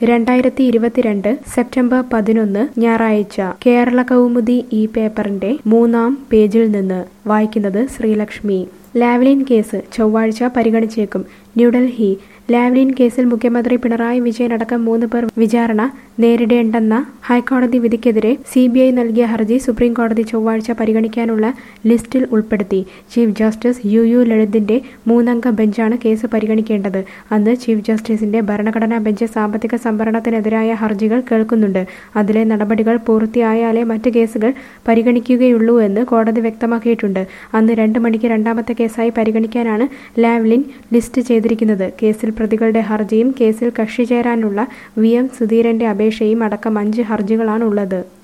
രണ്ടായിരത്തി ഇരുപത്തിരണ്ട് സെപ്റ്റംബർ പതിനൊന്ന് ഞായറാഴ്ച കേരള കൗമുദി ഈ പേപ്പറിന്റെ മൂന്നാം പേജിൽ നിന്ന് വായിക്കുന്നത് ശ്രീലക്ഷ്മി ലാവ്ലിൻ കേസ് ചൊവ്വാഴ്ച പരിഗണിച്ചേക്കും ന്യൂഡൽഹി ലാവ്ലിൻ കേസിൽ മുഖ്യമന്ത്രി പിണറായി വിജയൻ അടക്കം മൂന്ന് പേർ വിചാരണ നേരിടേണ്ടെന്ന ഹൈക്കോടതി വിധിക്കെതിരെ സി ബി ഐ നൽകിയ ഹർജി സുപ്രീം കോടതി ചൊവ്വാഴ്ച പരിഗണിക്കാനുള്ള ലിസ്റ്റിൽ ഉൾപ്പെടുത്തി ചീഫ് ജസ്റ്റിസ് യു യു ലളിതിന്റെ മൂന്നംഗ ബെഞ്ചാണ് കേസ് പരിഗണിക്കേണ്ടത് അന്ന് ചീഫ് ജസ്റ്റിസിന്റെ ഭരണഘടനാ ബെഞ്ച് സാമ്പത്തിക സംവരണത്തിനെതിരായ ഹർജികൾ കേൾക്കുന്നുണ്ട് അതിലെ നടപടികൾ പൂർത്തിയായാലേ മറ്റ് കേസുകൾ പരിഗണിക്കുകയുള്ളൂ എന്ന് കോടതി വ്യക്തമാക്കിയിട്ടുണ്ട് അന്ന് രണ്ട് മണിക്ക് രണ്ടാമത്തെ കേസായി പരിഗണിക്കാനാണ് ലാവ്ലിൻ ലിസ്റ്റ് ചെയ്തിരിക്കുന്നത് കേസിൽ പ്രതികളുടെ ഹർജിയും കേസിൽ കക്ഷി ചേരാനുള്ള വി എം സുധീരന്റെ അപേക്ഷയും അടക്കം അഞ്ച് ഹർജികളാണുള്ളത്